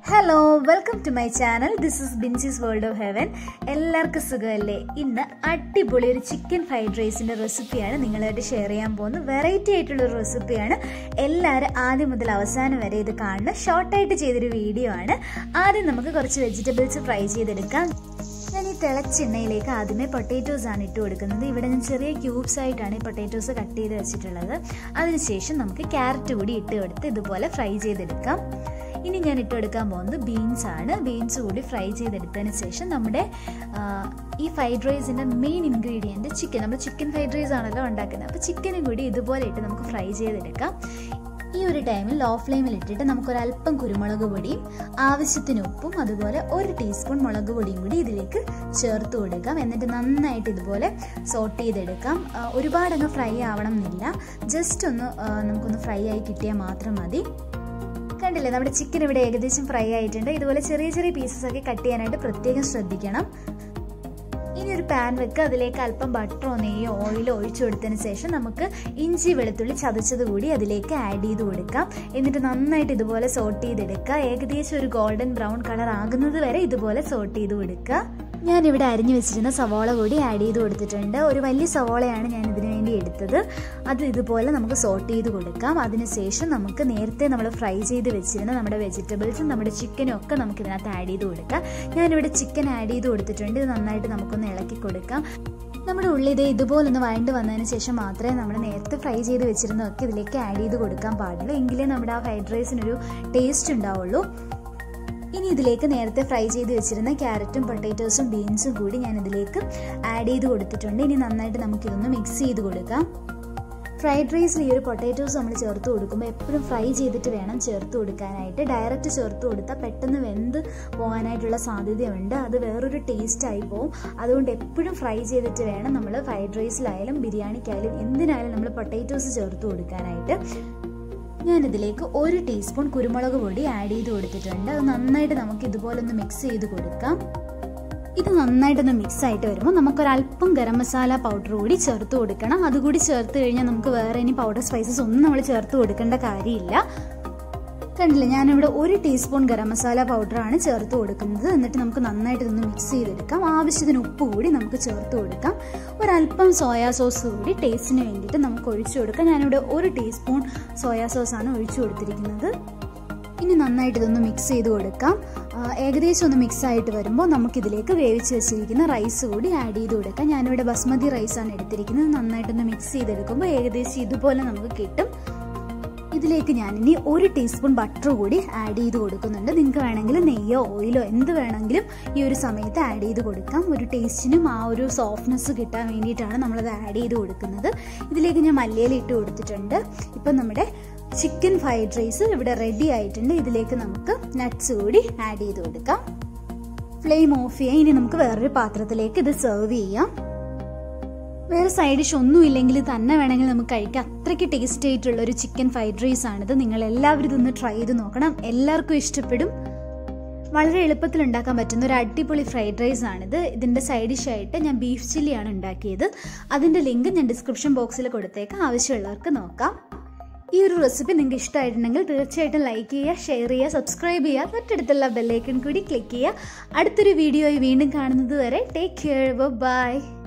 hello welcome to my channel this is Binsi's world of heaven എല്ലാവർക്കും സുഖമല്ലേ ഇന്ന് അടിപൊളി ഒരു ചിക്കൻ ഫ്രൈഡ് റൈസിൻ്റെ റെസിപ്പിയാണ് നിങ്ങളായിട്ട് ഷെയർ ചെയ്യാൻ പോകുന്നത് വെറൈറ്റി ആയിട്ടുള്ള ഒരു റെസിപ്പിയാണ് എല്ലാവരും ആദ്യം മുതൽ അവസാനം വരെ ഇത് കാണുന്ന ഷോർട്ടായിട്ട് ചെയ്തൊരു വീഡിയോ ആണ് ആദ്യം നമുക്ക് കുറച്ച് വെജിറ്റബിൾസ് ഫ്രൈ ചെയ്തെടുക്കാം ഞാൻ ഈ തിളച്ചെണ്ണയിലേക്ക് ആദ്യമേ പൊട്ടേറ്റോസ് ആണ് ഇട്ട് കൊടുക്കുന്നത് ഇവിടെ ഞാൻ ചെറിയ ക്യൂബ്സ് ആയിട്ടാണ് ഈ പൊട്ടേറ്റോസ് കട്ട് ചെയ്ത് വെച്ചിട്ടുള്ളത് അതിനുശേഷം നമുക്ക് ക്യാരറ്റ് കൂടി ഇട്ട് കൊടുത്ത് ഇതുപോലെ ഫ്രൈ ചെയ്തെടുക്കാം ഇനി ഞാൻ ഇട്ട് കൊടുക്കാൻ പോകുന്നത് ബീൻസ് ആണ് ബീൻസ് കൂടി ഫ്രൈ ചെയ്തെടുത്തതിന് ശേഷം നമ്മുടെ ഈ ഫ്രൈഡ് റൈസിൻ്റെ മെയിൻ ഇൻഗ്രീഡിയൻറ്റ് ചിക്കൻ നമ്മൾ ചിക്കൻ ഫ്രൈഡ് റൈസ് ആണല്ലോ ഉണ്ടാക്കുന്നത് അപ്പോൾ ചിക്കനും കൂടി ഇതുപോലെ ഇട്ട് നമുക്ക് ഫ്രൈ ചെയ്തെടുക്കാം ഈ ഒരു ടൈമിൽ ലോ ഫ്ലെയിമിൽ ഇട്ടിട്ട് നമുക്കൊരല്പം കുരുമുളക് പൊടിയും ആവശ്യത്തിന് ഉപ്പും അതുപോലെ ഒരു ടീസ്പൂൺ മുളക് പൊടിയും കൂടി ഇതിലേക്ക് ചേർത്ത് കൊടുക്കാം എന്നിട്ട് നന്നായിട്ട് ഇതുപോലെ സോട്ട് ചെയ്തെടുക്കാം ഒരുപാടങ്ങ് ഫ്രൈ ആവണം എന്നില്ല ജസ്റ്റ് ഒന്ന് നമുക്കൊന്ന് ഫ്രൈ ആയി കിട്ടിയാൽ മാത്രം മതി കണ്ടില്ലേ നമ്മുടെ ചിക്കൻ ഇവിടെ ഏകദേശം ഫ്രൈ ആയിട്ടുണ്ട് ഇതുപോലെ ചെറിയ ചെറിയ പീസസ് ഒക്കെ കട്ട് ചെയ്യാനായിട്ട് പ്രത്യേകം ശ്രദ്ധിക്കണം ഇനി ഒരു പാൻ വെക്കുക അതിലേക്ക് അല്പം ബട്ടറോ നെയ്യോ ഓയിലോ ഒഴിച്ചു കൊടുത്തതിന് ശേഷം നമുക്ക് ഇഞ്ചി വെളുത്തുള്ളി ചതച്ചത് കൂടി അതിലേക്ക് ആഡ് ചെയ്ത് കൊടുക്കാം എന്നിട്ട് നന്നായിട്ട് ഇതുപോലെ സോട്ട് ചെയ്തെടുക്കുക ഏകദേശം ഒരു ഗോൾഡൻ ബ്രൗൺ കളർ ആകുന്നത് വരെ ഇതുപോലെ സോട്ട് ചെയ്ത് കൊടുക്കുക ഞാനിവിടെ അരിഞ്ഞു വെച്ചിരുന്ന സവോള കൂടി ആഡ് ചെയ്ത് കൊടുത്തിട്ടുണ്ട് ഒരു വലിയ സവോളയാണ് ഞാൻ ഇതിനു വേണ്ടി എടുത്തത് അത് ഇതുപോലെ നമുക്ക് സോട്ട് ചെയ്ത് കൊടുക്കാം അതിനുശേഷം നമുക്ക് നേരത്തെ നമ്മൾ ഫ്രൈ ചെയ്ത് വെച്ചിരുന്ന നമ്മുടെ വെജിറ്റബിൾസും നമ്മുടെ ചിക്കനും ഒക്കെ നമുക്ക് ഇതിനകത്ത് ആഡ് ചെയ്ത് കൊടുക്കാം ഞാനിവിടെ ചിക്കൻ ആഡ് ചെയ്ത് കൊടുത്തിട്ടുണ്ട് ഇത് നന്നായിട്ട് നമുക്കൊന്ന് ഇളക്കി കൊടുക്കാം നമ്മുടെ ഉള്ളി ഇതേ ഇതുപോലൊന്ന് വഴണ്ട് വന്നതിന് ശേഷം മാത്രമേ നമ്മൾ നേരത്തെ ഫ്രൈ ചെയ്ത് വെച്ചിരുന്നതൊക്കെ ഇതിലേക്ക് ആഡ് ചെയ്ത് കൊടുക്കാൻ പാടുള്ളൂ എങ്കിലേ നമ്മുടെ ആ ഫ്രൈഡ് റൈസിനൊരു ടേസ്റ്റ് ഉണ്ടാവുള്ളൂ ഇനി ഇതിലേക്ക് നേരത്തെ ഫ്രൈ ചെയ്ത് വെച്ചിരുന്ന ക്യാരറ്റും പൊട്ടേറ്റോസും ബീൻസും കൂടി ഞാൻ ഇതിലേക്ക് ആഡ് ചെയ്ത് കൊടുത്തിട്ടുണ്ട് ഇനി നന്നായിട്ട് നമുക്കിതൊന്ന് മിക്സ് ചെയ്ത് കൊടുക്കാം ഫ്രൈഡ് റൈസിൽ ഈ ഒരു പൊട്ടാറ്റോസ് നമ്മൾ ചേർത്ത് കൊടുക്കുമ്പോൾ എപ്പോഴും ഫ്രൈ ചെയ്തിട്ട് വേണം ചേർത്ത് കൊടുക്കാനായിട്ട് ഡയറക്റ്റ് ചേർത്ത് കൊടുത്താൽ പെട്ടെന്ന് വെന്ത് പോകാനായിട്ടുള്ള സാധ്യതയുണ്ട് അത് വേറൊരു ടേസ്റ്റ് ആയി പോകും അതുകൊണ്ട് എപ്പോഴും ഫ്രൈ ചെയ്തിട്ട് വേണം നമ്മൾ ഫ്രൈഡ് റൈസിലായാലും ബിരിയാണിക്കായാലും എന്തിനായാലും നമ്മൾ പൊട്ടാറ്റോസ് ചേർത്ത് കൊടുക്കാനായിട്ട് ഞാനിതിലേക്ക് ഒരു ടീസ്പൂൺ കുരുമുളക് പൊടി ആഡ് ചെയ്ത് കൊടുത്തിട്ടുണ്ട് അത് നന്നായിട്ട് നമുക്ക് ഇതുപോലെ ഒന്ന് മിക്സ് ചെയ്ത് കൊടുക്കാം ഇത് നന്നായിട്ടൊന്ന് മിക്സ് ആയിട്ട് വരുമ്പോൾ നമുക്കൊരല്പം ഗരം മസാല പൗഡർ കൂടി ചേർത്ത് കൊടുക്കണം അതുകൂടി ചേർത്ത് കഴിഞ്ഞാൽ നമുക്ക് വേറെ ഇനി പൗഡർ സ്പൈസസ് ഒന്നും നമ്മൾ ചേർത്ത് കൊടുക്കേണ്ട കാര്യമില്ല കണ്ടില്ല ഞാനിവിടെ ഒരു ടീസ്പൂൺ ഗരം മസാല പൗഡറാണ് ചേർത്ത് കൊടുക്കുന്നത് എന്നിട്ട് നമുക്ക് നന്നായിട്ട് ഇതൊന്ന് മിക്സ് ചെയ്തെടുക്കാം ആവശ്യത്തിന് ഉപ്പ് കൂടി നമുക്ക് ചേർത്ത് കൊടുക്കാം ഒരല്പം സോയാ സോസ് കൂടി ടേസ്റ്റിന് വേണ്ടിയിട്ട് നമുക്ക് ഒഴിച്ചു കൊടുക്കാം ഞാനിവിടെ ഒരു ടീസ്പൂൺ സോയാ സോസാണ് ഒഴിച്ചു കൊടുത്തിരിക്കുന്നത് ഇനി നന്നായിട്ട് ഇതൊന്ന് മിക്സ് ചെയ്ത് കൊടുക്കാം ഏകദേശം ഒന്ന് മിക്സ് ആയിട്ട് വരുമ്പോൾ നമുക്കിതിലേക്ക് വേവിച്ച് വെച്ചിരിക്കുന്ന റൈസ് കൂടി ആഡ് ചെയ്ത് കൊടുക്കാം ഞാനിവിടെ ബസ്മതി റൈസാണ് എടുത്തിരിക്കുന്നത് നന്നായിട്ടൊന്ന് മിക്സ് ചെയ്തെടുക്കുമ്പോൾ ഏകദേശം ഇതുപോലെ നമുക്ക് കിട്ടും ഇതിലേക്ക് ഞാനിനി ഒരു ടീസ്പൂൺ ബട്ടർ കൂടി ആഡ് ചെയ്ത് കൊടുക്കുന്നുണ്ട് നിങ്ങൾക്ക് വേണമെങ്കിൽ നെയ്യോ ഓയിലോ എന്ത് വേണമെങ്കിലും ഈ ഒരു സമയത്ത് ആഡ് ചെയ്ത് കൊടുക്കാം ഒരു ടേസ്റ്റിനും ആ ഒരു സോഫ്റ്റ്നെസ് കിട്ടാൻ വേണ്ടിയിട്ടാണ് നമ്മളത് ആഡ് ചെയ്ത് കൊടുക്കുന്നത് ഇതിലേക്ക് ഞാൻ മല്ലിയില ഇട്ട് കൊടുത്തിട്ടുണ്ട് ഇപ്പം നമ്മുടെ ചിക്കൻ ഫ്രൈഡ് റൈസ് ഇവിടെ റെഡി ആയിട്ടുണ്ട് ഇതിലേക്ക് നമുക്ക് നട്ട്സ് കൂടി ആഡ് ചെയ്ത് കൊടുക്കാം ഫ്ലെയിം ഓഫ് ചെയ്യാം ഇനി നമുക്ക് വേറൊരു പാത്രത്തിലേക്ക് ഇത് സെർവ് ചെയ്യാം വേറെ സൈഡ് ഡിഷ് ഒന്നും ഇല്ലെങ്കിൽ തന്നെ വേണമെങ്കിൽ നമുക്ക് കഴിക്കാം അത്രയ്ക്ക് ടേസ്റ്റ് ആയിട്ടുള്ള ഒരു ചിക്കൻ ഫ്രൈഡ് റൈസ് ആണിത് നിങ്ങൾ എല്ലാവരും ഇതൊന്ന് ട്രൈ ചെയ്ത് നോക്കണം എല്ലാവർക്കും ഇഷ്ടപ്പെടും വളരെ എളുപ്പത്തിൽ ഉണ്ടാക്കാൻ പറ്റുന്ന ഒരു അടിപൊളി ഫ്രൈഡ് റൈസ് ആണിത് ഇതിൻ്റെ സൈഡ് ഡിഷായിട്ട് ഞാൻ ബീഫ് ചില്ലിയാണ് ഉണ്ടാക്കിയത് അതിൻ്റെ ലിങ്ക് ഞാൻ ഡിസ്ക്രിപ്ഷൻ ബോക്സിൽ കൊടുത്തേക്കാം ആവശ്യമുള്ളവർക്ക് നോക്കാം ഈ ഒരു റെസിപ്പി നിങ്ങൾക്ക് ഇഷ്ടമായിട്ടുണ്ടെങ്കിൽ തീർച്ചയായിട്ടും ലൈക്ക് ചെയ്യുക ഷെയർ ചെയ്യുക സബ്സ്ക്രൈബ് ചെയ്യുക തൊട്ടടുത്തുള്ള ബെല്ലൈക്കൺ കൂടി ക്ലിക്ക് ചെയ്യുക അടുത്തൊരു വീഡിയോയിൽ വീണ്ടും കാണുന്നത് വരെ ടേക്ക് കെയർ ബൈ